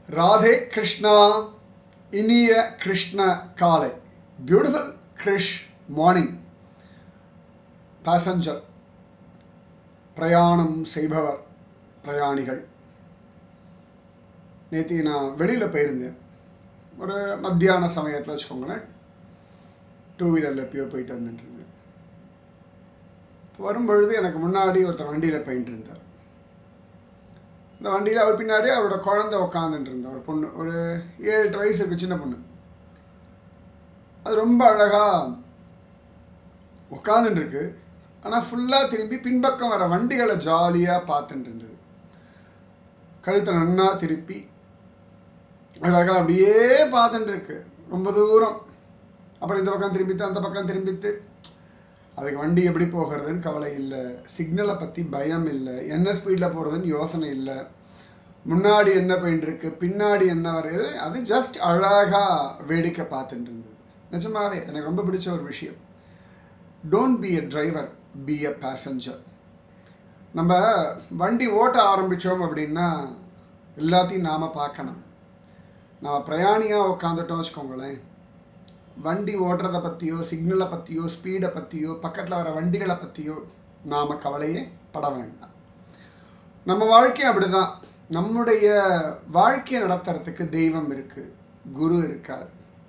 ராதே கிருஷ்ணா இனிய கிருஷ்ண காலை beautiful Girish morning passenger பிரயாணம் செய்பவர் பிரயாணிகள் நேற்று நான் வெளியில் போயிருந்தேன் ஒரு மத்தியான சமயத்தில் வச்சுக்கோங்களேன் டூ வீலரில் எப்பயோ போயிட்டு வந்துட்டு இருந்தேன் வரும்பொழுது எனக்கு முன்னாடி ஒருத்தர் வண்டியில் போயிட்டு இருந்தார் இந்த வண்டியில் அவர் பின்னாடி அவரோட குழந்தை உட்காந்துட்டு இருந்தா ஒரு பொண்ணு ஒரு ஏழு எட்டு வயசு இருக்கு சின்ன பொண்ணு அது ரொம்ப அழகாக உட்காந்துட்டு இருக்கு ஆனால் ஃபுல்லாக திரும்பி பின்பக்கம் வர வண்டிகளை ஜாலியாக பார்த்துட்டு இருந்தது கழுத்தை நன்னா திருப்பி அழகாக அப்படியே பார்த்துட்டு இருக்கு ரொம்ப தூரம் அப்புறம் இந்த பக்கம் திரும்பித்து அந்த பக்கம் திரும்பித்து அதுக்கு வண்டி எப்படி போகிறதுன்னு கவலை இல்லை சிக்னலை பற்றி பயம் இல்லை என்ன ஸ்பீடில் போகிறதுன்னு யோசனை இல்லை முன்னாடி என்ன போயின்னு இருக்கு பின்னாடி என்ன வருது அது ஜஸ்ட் அழகாக வேடிக்கை பார்த்துட்டு இருந்தது நிஜமாவே எனக்கு ரொம்ப பிடிச்ச ஒரு விஷயம் don't be a driver be a passenger நம்ம வண்டி ஓட்ட ஆரம்பித்தோம் அப்படின்னா எல்லாத்தையும் நாம் பார்க்கணும் நான் பிரயாணியாக உட்காந்துட்டோம் வச்சுக்கோங்களேன் வண்டி ஓட்டுறதை பற்றியோ சிக்னலை பற்றியோ ஸ்பீடை பற்றியோ பக்கத்தில் வர வண்டிகளை பற்றியோ நாம் கவலையே பட வேண்டாம் நம்ம வாழ்க்கையும் அப்படிதான் நம்முடைய வாழ்க்கையை நடத்துறதுக்கு தெய்வம் இருக்குது குரு இருக்கார்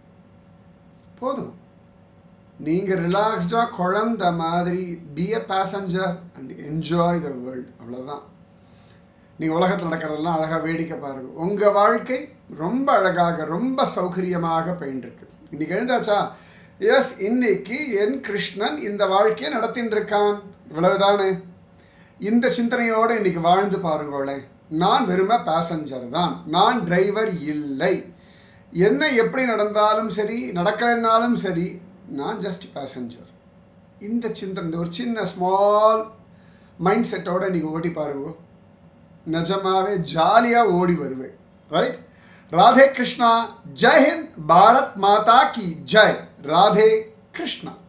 போதும் நீங்கள் ரிலாக்ஸ்டாக குழந்த மாதிரி be a passenger and enjoy the world அவ்வளோதான் நீங்கள் உலகத்தில் நடக்கிறதெல்லாம் அழகாக வேடிக்கை பாருங்கள் உங்கள் வாழ்க்கை ரொம்ப அழகாக ரொம்ப சௌகரியமாக போயின்ட்டுருக்கு இன்னைக்கு எழுந்தாச்சா எஸ் இன்னைக்கு என் கிருஷ்ணன் இந்த வாழ்க்கையை நடத்தின்னு இருக்கான் இவ்வளவுதானே இந்த சிந்தனையோடு இன்னைக்கு வாழ்ந்து பாருங்களேன் நான் வெறும பேசஞ்சர் தான் நான் டிரைவர் இல்லை என்ன எப்படி நடந்தாலும் சரி நடக்கலைன்னாலும் சரி நான் ஜஸ்ட் பேசஞ்சர் இந்த சிந்தனை இந்த ஒரு சின்ன ஸ்மால் மைண்ட் செட்டோடு இன்னைக்கு ஓட்டி பாருங்க நிஜமாவே ஜாலியாக ஓடி வருவேன் ரைட் ராதே கிருஷ்ணா ஜெய் ஹிந்த் பாரத் மாதா கி ஜெய் ராதே கிருஷ்ணா